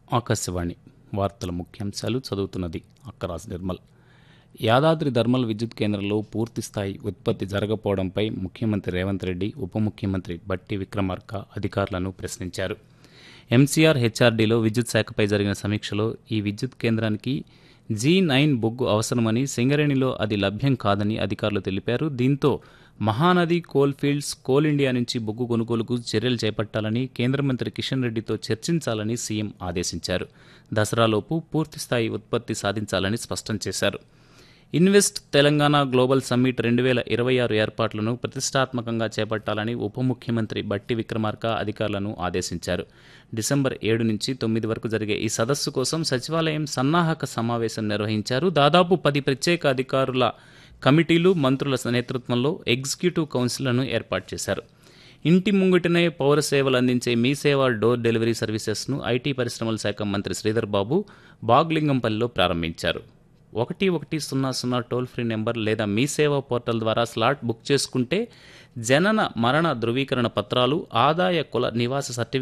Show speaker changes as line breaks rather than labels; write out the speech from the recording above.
ఆకాశవాణి వార్తల ముఖ్యాంశాలు చదువుతున్నది అక్కరాజ్ నిర్మల్ యాదాద్రి ధర్మల్ విద్యుత్ కేంద్రంలో పూర్తిస్థాయి ఉత్పత్తి జరగకపోవడంపై ముఖ్యమంత్రి రేవంత్ రెడ్డి ఉప ముఖ్యమంత్రి బట్టి విక్రమార్క అధికారులను ప్రశ్నించారు ఎంసీఆర్ హెచ్ఆర్డీలో విద్యుత్ శాఖపై జరిగిన సమీక్షలో ఈ విద్యుత్ కేంద్రానికి జీ నైన్ బొగ్గు అవసరమని సింగరేణిలో అది లభ్యం కాదని అధికారులు తెలిపారు దీంతో Mahanadi coal fields coal India నుంచి బొగ్గు కొనుగోలుకు చర్యలు చేపట్టాలని కేంద్ర మంత్రి కిషన్ రెడ్డితో చర్చించాలని సీఎం ఆదేశించారు దసరాలోపు పూర్తిస్థాయి ఉత్పత్తి సాధించాలని స్పష్టం చేశారు ఇన్వెస్ట్ తెలంగాణ గ్లోబల్ సమ్మిట్ రెండు వేల ఇరవై ఆరు ఏర్పాట్లను ప్రతిష్టాత్మకంగా చేపట్టాలని ఉప ముఖ్యమంత్రి బట్టి విక్రమార్క అధికారులను ఆదేశించారు డిసెంబర్ ఏడు నుంచి తొమ్మిది వరకు జరిగే ఈ సదస్సు కోసం సచివాలయం సన్నాహక సమావేశం నిర్వహించారు దాదాపు పది ప్రత్యేక అధికారుల కమిటీలు మంత్రుల నేతృత్వంలో ఎగ్జిక్యూటివ్ కౌన్సిల్లను ఏర్పాటు చేశారు ఇంటి ముంగిటనే పౌర సేవలు అందించే మీ సేవ డోర్ డెలివరీ సర్వీసెస్ను ఐటీ పరిశ్రమల శాఖ మంత్రి శ్రీధర్ బాబు బాగ్లింగంపల్లిలో ప్రారంభించారు ఒకటి ఒకటి సున్నా సున్నా టోల్ ఫ్రీ నెంబర్ లేదా మీ సేవ పోర్టల్ ద్వారా స్లాట్ బుక్ చేసుకుంటే జనన మరణ ధృవీకరణ పత్రాలు ఆదాయ కుల నివాస సర్టిఫికేట్